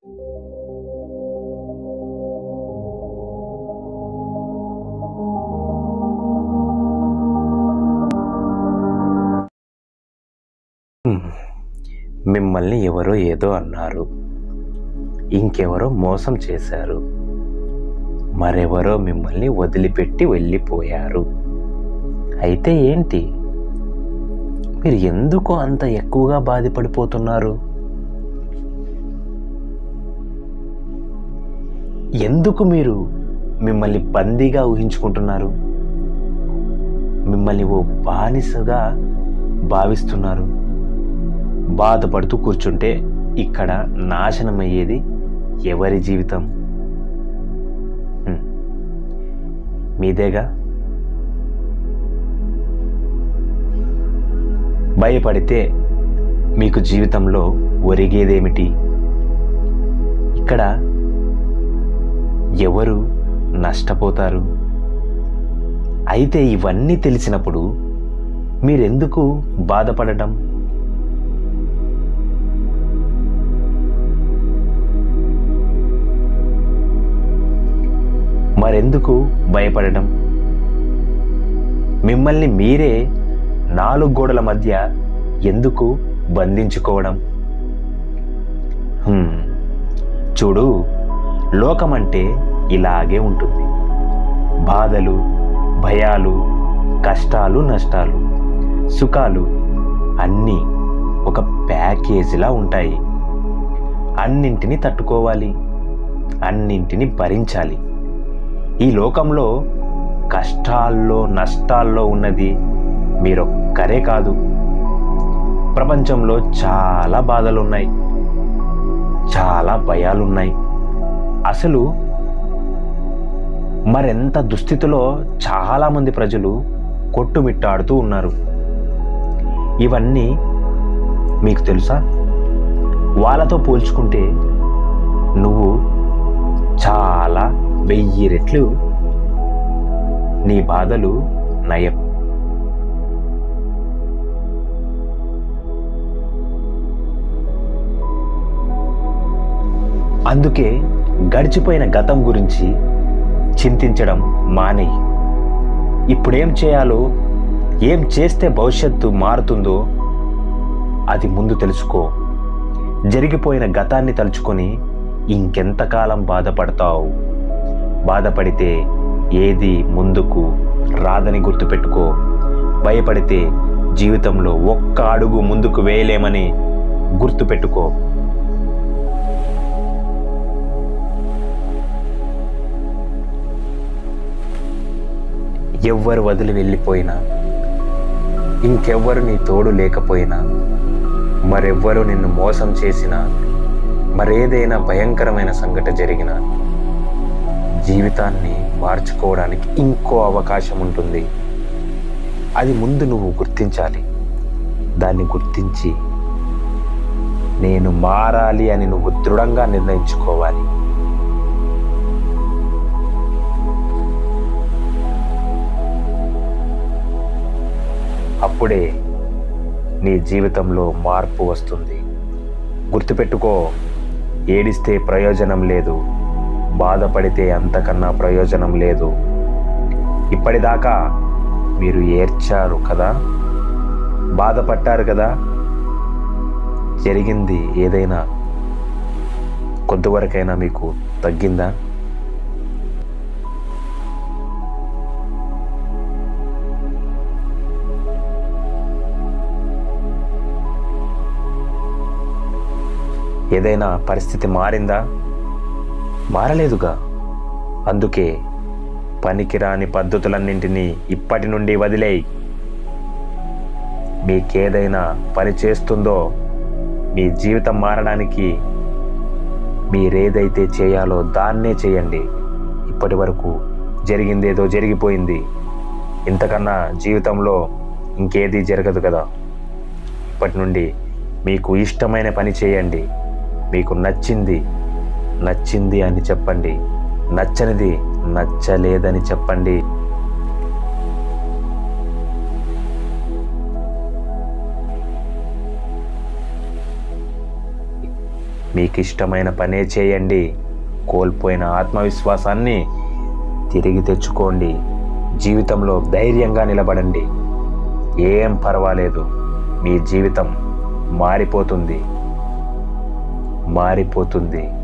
హ్మ్. మిమ్మల్ని ఎవరో ఏదో అన్నారు ఇంకెవరో మోసం చేశారు మరెవరో మిమ్మల్ని వదిలిపెట్టి వెళ్ళిపోయారు అయితే ఏంటి మీరు ఎందుకు అంత ఎక్కువగా బాధపడిపోతున్నారు ఎందుకు మీరు మిమ్మల్ని బందీగా ఊహించుకుంటున్నారు మిమ్మల్ని ఓ బానిసగా భావిస్తున్నారు బాధపడుతూ కూర్చుంటే ఇక్కడ నాశనమయ్యేది ఎవరి జీవితం హ్మ్. మీదేగా భయపడితే మీకు జీవితంలో ఒరిగేదేమిటి ఇక్కడ ఎవరు నష్టపోతారు అయితే ఇవన్నీ తెలిసినప్పుడు మీరెందుకు బాధపడటం మరెందుకు భయపడటం మిమ్మల్ని మీరే నాలుగు గోడల మధ్య ఎందుకు బంధించుకోవడం హ్మ్. చూడు లోకమంటే ఇలాగే ఉంటుంది బాధలు భయాలు కష్టాలు నష్టాలు సుఖాలు అన్నీ ఒక ప్యాకేజీలా ఉంటాయి అన్నింటినీ తట్టుకోవాలి అన్నింటినీ భరించాలి ఈ లోకంలో కష్టాల్లో నష్టాల్లో ఉన్నది మీరొక్కరే కాదు ప్రపంచంలో చాలా బాధలున్నాయి చాలా భయాలున్నాయి అసలు మరెంత దుస్థితిలో చాలామంది ప్రజలు కొట్టుమిట్టాడుతూ ఉన్నారు ఇవన్నీ మీకు తెలుసా వాళ్ళతో పోల్చుకుంటే నువ్వు చాలా వెయ్యి రెట్లు నీ బాధలు నయం అందుకే గడిచిపోయిన గతం గురించి చింతించడం మానేయి ఇప్పుడేం చేయాలో ఏం చేస్తే భవిష్యత్తు మారుతుందో అది ముందు తెలుసుకో జరిగిపోయిన గతాన్ని తలుచుకొని ఇంకెంతకాలం బాధపడతావు బాధపడితే ఏది ముందుకు రాదని గుర్తుపెట్టుకో భయపడితే జీవితంలో ఒక్క అడుగు ముందుకు వేయలేమని గుర్తుపెట్టుకో ఎవ్వరు వదిలి వెళ్ళిపోయినా ఇంకెవ్వరు నీ తోడు లేకపోయినా మరెవ్వరు నిన్ను మోసం చేసినా మరేదైనా భయంకరమైన సంఘటన జరిగినా జీవితాన్ని మార్చుకోవడానికి ఇంకో అవకాశం ఉంటుంది అది ముందు నువ్వు గుర్తించాలి దాన్ని గుర్తించి నేను మారాలి అని నువ్వు దృఢంగా నిర్ణయించుకోవాలి అప్పుడే నీ జీవితంలో మార్పు వస్తుంది గుర్తుపెట్టుకో ఏడిస్తే ప్రయోజనం లేదు బాధపడితే అంతకన్నా ప్రయోజనం లేదు ఇప్పటిదాకా మీరు ఏడ్చారు కదా బాధపడ్డారు కదా జరిగింది ఏదైనా కొంతవరకైనా మీకు తగ్గిందా ఏదైనా పరిస్థితి మారిందా మారలేదుగా అందుకే పనికిరాని పద్ధతులన్నింటినీ ఇప్పటి నుండి వదిలేయి మీకేదైనా పని చేస్తుందో మీ జీవితం మారడానికి మీరేదైతే చేయాలో దాన్నే చేయండి ఇప్పటి వరకు జరిగిందేదో జరిగిపోయింది ఇంతకన్నా జీవితంలో ఇంకేది జరగదు కదా ఇప్పటి నుండి మీకు ఇష్టమైన పని చేయండి మీకు నచ్చింది నచ్చింది అని చెప్పండి నచ్చనిది నచ్చలేదని చెప్పండి మీకు ఇష్టమైన పనే చేయండి కోల్పోయిన ఆత్మవిశ్వాసాన్ని తిరిగి తెచ్చుకోండి జీవితంలో ధైర్యంగా నిలబడండి ఏం పర్వాలేదు మీ జీవితం మారిపోతుంది మారిపోతుంది